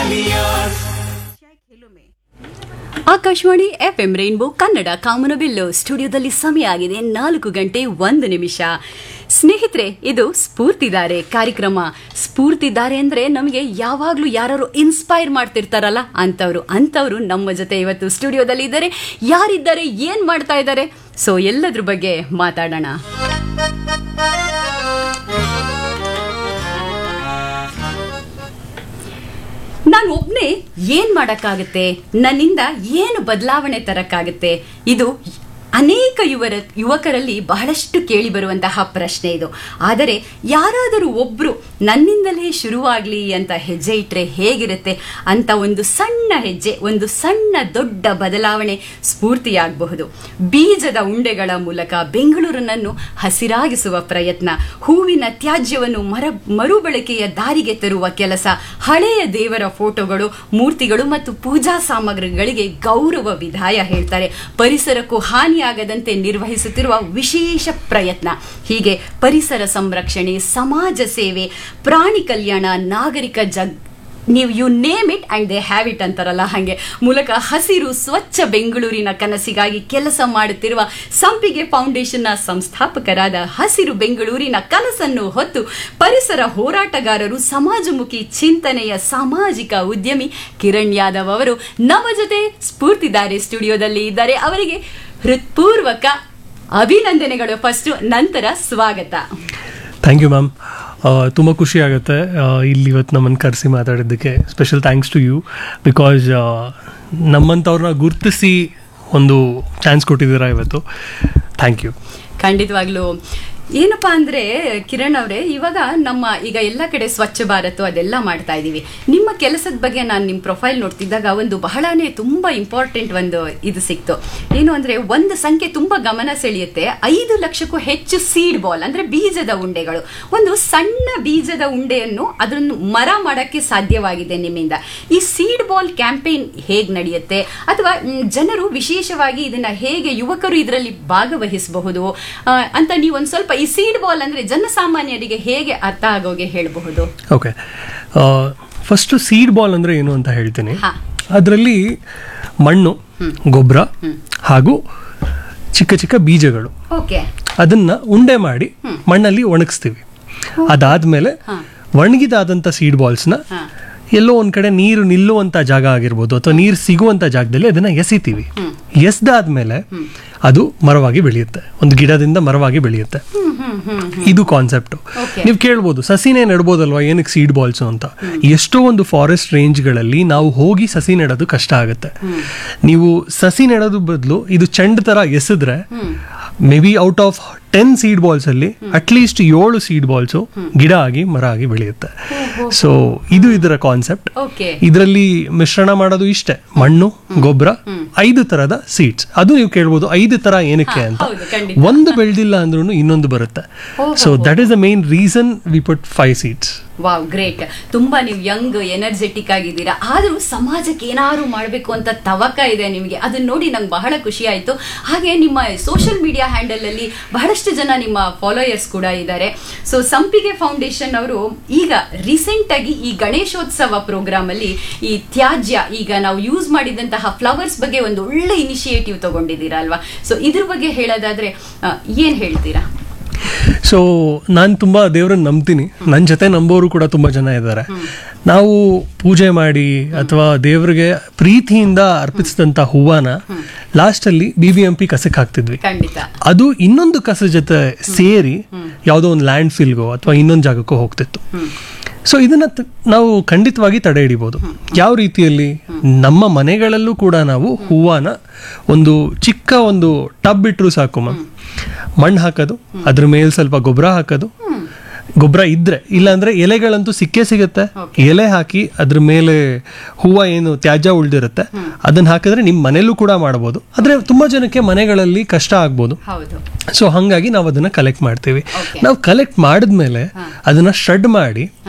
Akashvani FM rainbow Kannada ಕಾಮನಬಿಲ್ಲು ಸ್ಟುಡಿಯೋದಲ್ಲಿ ಸಮಯ ಆಗಿದೆ ನಾಲ್ಕು ಗಂಟೆ ಒಂದು ನಿಮಿಷ ಸ್ನೇಹಿತರೆ ಇದು ಸ್ಫೂರ್ತಿದಾರೆ ಕಾರ್ಯಕ್ರಮ ಸ್ಫೂರ್ತಿದಾರೆ ಅಂದ್ರೆ ನಮಗೆ ಯಾವಾಗ್ಲೂ ಯಾರು ಇನ್ಸ್ಪೈರ್ ಮಾಡ್ತಿರ್ತಾರಲ್ಲ ಅಂತವ್ರು ಅಂತವ್ರು ನಮ್ಮ ಜೊತೆ ಇವತ್ತು ಸ್ಟುಡಿಯೋದಲ್ಲಿ ಇದ್ದಾರೆ ಯಾರಿದ್ದಾರೆ ಏನ್ ಮಾಡ್ತಾ ಇದ್ದಾರೆ ಸೊ ಎಲ್ಲದ್ರ ಬಗ್ಗೆ ಮಾತಾಡೋಣ ನಾನು ಒಬ್ನೇ ಏನ್ ಮಾಡಕ್ಕಾಗತ್ತೆ ನನ್ನಿಂದ ಏನು ಬದಲಾವಣೆ ತರಕ್ಕಾಗತ್ತೆ ಇದು ಅನೇಕ ಯುವರ ಯುವಕರಲ್ಲಿ ಬಹಳಷ್ಟು ಕೇಳಿ ಬರುವಂತಹ ಪ್ರಶ್ನೆ ಇದು ಆದರೆ ಯಾರಾದರೂ ಒಬ್ರು ನನ್ನಿಂದಲೇ ಶುರುವಾಗ್ಲಿ ಅಂತ ಹೆಜ್ಜೆ ಇಟ್ರೆ ಹೇಗಿರುತ್ತೆ ಅಂತ ಒಂದು ಸಣ್ಣ ಹೆಜ್ಜೆ ಒಂದು ಸಣ್ಣ ದೊಡ್ಡ ಬದಲಾವಣೆ ಸ್ಫೂರ್ತಿಯಾಗಬಹುದು ಬೀಜದ ಉಂಡೆಗಳ ಮೂಲಕ ಬೆಂಗಳೂರನ್ನು ಹಸಿರಾಗಿಸುವ ಪ್ರಯತ್ನ ಹೂವಿನ ತ್ಯಾಜ್ಯವನ್ನು ಮರ ಮರುಬಳಕೆಯ ದಾರಿಗೆ ತರುವ ಕೆಲಸ ಹಳೆಯ ದೇವರ ಫೋಟೋಗಳು ಮೂರ್ತಿಗಳು ಮತ್ತು ಪೂಜಾ ಸಾಮಗ್ರಿಗಳಿಗೆ ಗೌರವ ವಿಧಾಯ ಹೇಳ್ತಾರೆ ಪರಿಸರಕ್ಕೂ ಹಾನಿಯಾಗದಂತೆ ನಿರ್ವಹಿಸುತ್ತಿರುವ ವಿಶೇಷ ಪ್ರಯತ್ನ ಹೀಗೆ ಪರಿಸರ ಸಂರಕ್ಷಣೆ ಸಮಾಜ ಸೇವೆ ಪ್ರಾಣಿ ಕಲ್ಯಾಣ ನಾಗರಿಕ ಜಗ್ ನೀವು you name it and they have it ಅಂತಾರಲ್ಲ ಹಾಗೆ ಮೂಲಕ ಹಸಿರು ಸ್ವಚ್ಛ ಬೆಂಗಳೂರಿನ ಕನಸಿಗಾಗಿ ಕೆಲಸ ಮಾಡುತ್ತಿರುವ ಸಂಪಿಗೆ ಫೌಂಡೇಶನ್ನ ಸಂಸ್ಥಾಪಕರಾದ ಹಸಿರು ಬೆಂಗಳೂರಿನ ಕನಸನ್ನು ಹೊತ್ತು ಪರಿಸರ ಹೋರಾಟಗಾರರು ಸಮಾಜಮುಖಿ ಚಿಂತನೆಯ ಸಾಮಾಜಿಕ ಉದ್ಯಮಿ ಕಿರಣ್ ಯಾದವ್ ಅವರು ನಮ್ಮ ಜೊತೆ ಸ್ಫೂರ್ತಿದಾರೆ ಸ್ಟುಡಿಯೋದಲ್ಲಿ ಇದ್ದಾರೆ ಅವರಿಗೆ ಹೃತ್ಪೂರ್ವಕ ಅಭಿನಂದನೆಗಳು ಫಸ್ಟ್ ನಂತರ ಸ್ವಾಗತ ಥ್ಯಾಂಕ್ ಯು ಮ್ಯಾಮ್ ತುಂಬ ಖುಷಿ ಆಗುತ್ತೆ ಆ, ಇಲ್ಲಿ ಇವತ್ತು ನಮ್ಮನ್ನು ಕರೆಸಿ ಮಾತಾಡಿದ್ದಕ್ಕೆ special thanks to you because ನಮ್ಮಂಥವ್ರನ್ನ ಗುರುತಿಸಿ ಒಂದು ಚಾನ್ಸ್ ಕೊಟ್ಟಿದ್ದೀರಾ ಇವತ್ತು ಥ್ಯಾಂಕ್ ಯು ಖಂಡಿತವಾಗ್ಲೂ ಏನಪ್ಪಾ ಅಂದ್ರೆ ಕಿರಣ್ ಅವರೇ ಇವಾಗ ನಮ್ಮ ಈಗ ಎಲ್ಲ ಕಡೆ ಸ್ವಚ್ಛ ಭಾರತ್ ಅದೆಲ್ಲ ಮಾಡ್ತಾ ಇದೀವಿ ನಿಮ್ಮ ಕೆಲಸದ ಬಗ್ಗೆ ನಾನು ನಿಮ್ಮ ಪ್ರೊಫೈಲ್ ನೋಡ್ತಿದ್ದಾಗ ಒಂದು ಬಹಳನೇ ತುಂಬಾ ಇಂಪಾರ್ಟೆಂಟ್ ಒಂದು ಇದು ಸಿಕ್ತು ಏನು ಅಂದ್ರೆ ಒಂದು ಸಂಖ್ಯೆ ತುಂಬಾ ಗಮನ ಸೆಳೆಯುತ್ತೆ ಐದು ಲಕ್ಷಕ್ಕೂ ಹೆಚ್ಚು ಸೀಡ್ ಬಾಲ್ ಅಂದ್ರೆ ಬೀಜದ ಉಂಡೆಗಳು ಒಂದು ಸಣ್ಣ ಬೀಜದ ಉಂಡೆಯನ್ನು ಅದನ್ನು ಮರ ಮಾಡಕ್ಕೆ ಸಾಧ್ಯವಾಗಿದೆ ನಿಮ್ಮಿಂದ ಈ ಸೀಡ್ ಬಾಲ್ ಕ್ಯಾಂಪೇನ್ ಹೇಗ್ ನಡೆಯುತ್ತೆ ಅಥವಾ ಮ್, ಜನರು ವಿಶೇಷವಾಗಿ ಇದನ್ನ ಹೇಗೆ ಯುವಕರು ಇದರಲ್ಲಿ ಭಾಗವಹಿಸಬಹುದು ಆ, ಅಂತ ನೀವು ಒಂದ್ ಸ್ವಲ್ಪ ಈ ಸೀಡ್ ಬಾಲ್ ಅಂದ್ರೆ ಜನಸಾಮಾನ್ಯರಿಗೆ ಹೇಗೆ ಅರ್ಥ ಆಗೋಗೆ ಹೇಳಬಹುದು ಓಕೆ ಫಸ್ಟು ಸೀಡ್ ಬಾಲ್ ಅಂದರೆ ಏನು ಅಂತ ಹೇಳ್ತೀನಿ ಹಾ. ಅದರಲ್ಲಿ ಮಣ್ಣು ಗೊಬ್ಬರ ಹಾಗೂ ಚಿಕ್ಕ ಚಿಕ್ಕ ಬೀಜಗಳು ಓಕೆ ಅದನ್ನ ಉಂಡೆ ಮಾಡಿ ಮಣ್ಣಲ್ಲಿ ಒಣಗಿಸ್ತೀವಿ ಅದಾದ್ಮೇಲೆ ಒಣಗಿದಾದಂಥ ಸೀಡ್ ಬಾಲ್ಸ್ನ ಹಾ. ಎಲ್ಲೋ ಒಂದ್ ಕಡೆ ನೀರು ನಿಲ್ಲುವಂತ ಜಾಗ ಆಗಿರ್ಬೋದು ಅಥವಾ ನೀರು ಸಿಗುವಂತ ಜಾಗದಲ್ಲಿ ಅದನ್ನ ಎಸಿತೀವಿ ಎಸ್ದಾದ್ಮೇಲೆ ಅದು ಮರವಾಗಿ ಬೆಳೆಯುತ್ತೆ ಒಂದು ಗಿಡದಿಂದ ಮರವಾಗಿ ಬೆಳೆಯುತ್ತೆ ಇದು ಕಾನ್ಸೆಪ್ಟ್ Okay. ನೀವು ಕೇಳ್ಬೋದು ಸಸಿನೇ ನೆಡ್ಬೋದಲ್ವಾ ಏನಕ್ಕೆ ಸೀಡ್ ಬಾಲ್ಸ್ ಅಂತ ಎಷ್ಟೋ ಒಂದು ಫಾರೆಸ್ಟ್ ರೇಂಜ್ಗಳಲ್ಲಿ ನಾವು ಹೋಗಿ ಸಸಿ ನೆಡೋದು ಕಷ್ಟ ಆಗುತ್ತೆ ನೀವು ಸಸಿ ನೆಡೋದು ಬದಲು ಇದು ಚೆಂಡ್ ತರ ಎಸೆದ್ರೆ maybe out of ten seed balls ಅಲ್ಲಿ ಅಟ್ಲೀಸ್ಟ್ ಏಳು ಸೀಡ್ ಬಾಲ್ಸ್ ಗಿಡ ಆಗಿ ಮರ ಆಗಿ ಬೆಳೆಯುತ್ತೆ ಸೊ ಇದು ಇದರ ಕಾನ್ಸೆಪ್ಟ್ ಓಕೆ ಇದರಲ್ಲಿ ಮಿಶ್ರಣ ಮಾಡೋದು ಇಷ್ಟೇ ಮಣ್ಣು ಗೊಬ್ಬರ ಐದು ತರದ ಸೀಡ್ಸ್ ಅದು ನೀವು ಕೇಳ್ಬೋದು ಐದು ತರ ಏನಕ್ಕೆ ಹಾ, ಅಂತ ಹೌದು, ಖಂಡಿತ. ಒಂದು ಬೆಳೆದಿಲ್ಲ ಅಂದ್ರೂ ಇನ್ನೊಂದು ಬರುತ್ತೆ ಓಹೋ. So that is the main reason we put five seeds wow great ತುಂಬಾ ನೀವು ಯಂಗ್ ಎನರ್ಜೆಟಿಕ್ ಆಗಿದ್ದೀರಾ ಆದ್ರೂ ಸಮಾಜಕ್ಕೆ ಏನಾದ್ರು ಮಾಡಬೇಕು ಅಂತ ತವಕ ಇದೆ ನಿಮಗೆ ಅದನ್ನ ನೋಡಿ ನಂಗೆ ಬಹಳ ಖುಷಿ ಆಯ್ತು ಹಾಗೆ ನಿಮ್ಮ ಸೋಷಿಯಲ್ ಮೀಡಿಯಾ ಹ್ಯಾಂಡಲ್ ಅಲ್ಲಿ ಬಹಳಷ್ಟು ಜನ ನಿಮ್ಮ ಫಾಲೋಯರ್ಸ್ ಕೂಡ ಇದ್ದಾರೆ ಸೊ ಸಂಪಿಗೆ ಫೌಂಡೇಶನ್ ಅವರು ಈಗ ರೀಸೆಂಟ್ ಆಗಿ ಈ ಗಣೇಶೋತ್ಸವ ಪ್ರೋಗ್ರಾಮ್ ಅಲ್ಲಿ ಈ ತ್ಯಾಜ್ಯ ಈಗ ನಾವು ಯೂಸ್ ಮಾಡಿದಂತಹ ಫ್ಲವರ್ಸ್ ಬಗ್ಗೆ ಒಂದು ಒಳ್ಳೆ ಇನಿಷಿಯೇಟಿವ್ ತಗೊಂಡಿದ್ದೀರಾ ಅಲ್ವಾ ಸೊ ಇದ್ರ ಬಗ್ಗೆ ಹೇಳೋದಾದ್ರೆ ಆ, ಏನ್ ಹೇಳ್ತೀರಾ ಸೊ ನಾನು ತುಂಬಾ ದೇವ್ರನ್ನ ನಂಬ್ತೀನಿ ನನ್ನ ಜೊತೆ ನಂಬೋರು ಕೂಡ ತುಂಬಾ ಜನ ಇದ್ದಾರೆ ನಾವು ಪೂಜೆ ಮಾಡಿ ಅಥವಾ ದೇವ್ರಿಗೆ ಪ್ರೀತಿಯಿಂದ ಅರ್ಪಿಸಿದಂತ ಹೂವನ ಲಾಸ್ಟ್ ಅಲ್ಲಿ ಬಿ ಬಿ ಎಂ ಪಿ ಕಸಕ್ಕೆ ಹಾಕ್ತಿದ್ವಿ ಖಂಡಿತ ಅದು ಇನ್ನೊಂದು ಕಸ ಜೊತೆ ಸೇರಿ ಯಾವುದೋ ಒಂದು ಲ್ಯಾಂಡ್ ಫಿಲ್ಗೋ ಅಥವಾ ಇನ್ನೊಂದು ಜಾಗಕ್ಕೋ ಹೋಗ್ತಿತ್ತು ಸೊ ಇದನ್ನ ತ- ನಾವು ಖಂಡಿತವಾಗಿ ತಡೆ ಹಿಡಿಬೋದು ಯಾವ ರೀತಿಯಲ್ಲಿ ನಮ್ಮ ಮನೆಗಳಲ್ಲೂ ಕೂಡ ನಾವು ಹೂವನ ಒಂದು ಚಿಕ್ಕ ಒಂದು ಟಬ್ ಇಟ್ಟರು ಸಾಕು ಮ್ಯಾಮ್ ಮಣ್ಣು ಹಾಕೋದು ಅದ್ರ ಮೇಲೆ ಸ್ವಲ್ಪ ಗೊಬ್ಬರ ಹಾಕೋದು ಗೊಬ್ಬರ ಇದ್ರೆ ಇಲ್ಲಾಂದ್ರೆ ಎಲೆಗಳಂತೂ ಸಿಕ್ಕೇ ಸಿಗುತ್ತೆ ಎಲೆ ಹಾಕಿ ಅದ್ರ ಮೇಲೆ ಹೂವ ಏನು ತ್ಯಾಜ್ಯ ಉಳ್ದಿರುತ್ತೆ ಅದನ್ನ ಹಾಕಿದ್ರೆ ನಿಮ್ಮ ಮನೇಲೂ ಕೂಡ ಮಾಡ್ಬೋದು ಆದ್ರೆ ತುಂಬಾ ಜನಕ್ಕೆ ಮನೆಗಳಲ್ಲಿ ಕಷ್ಟ ಆಗ್ಬೋದು ಹೌದು ಸೊ ಹಂಗಾಗಿ ನಾವು ಅದನ್ನ ಕಲೆಕ್ಟ್ ಮಾಡ್ತೀವಿ Okay. ನಾವು ಕಲೆಕ್ಟ್ ಮಾಡಿದ್ಮೇಲೆ ಅದನ್ನ ಶಡ್ ಮಾಡಿ